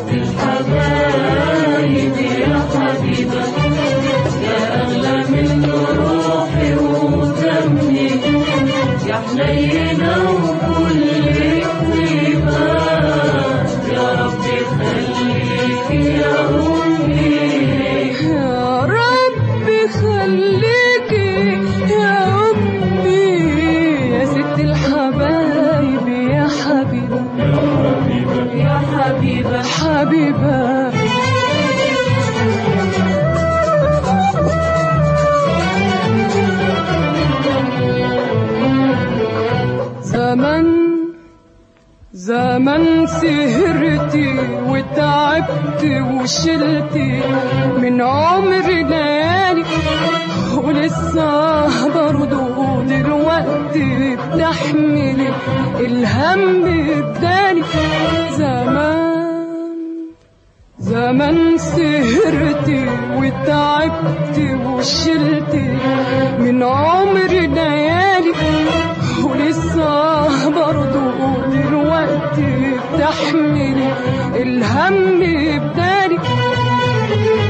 ست الحبايب يا حبيبة يا أغلى من روحي ودمي يا حنينة وكل طيبة يا رب خليك يا أمي يا ربي خليكي يا أمي يا ست الحبايب يا حبيبة يا حبيبة حبيبة زمن زمن سهرتي وتعبت وشلتي من عمر ليالي ولسه برضو دلوقتي بتحملي الهم التاني زمان زمان سهرتي وتعبت وشلتي من عمر ليالي ولسه برضو دلوقتي بتحملي الهم بدالي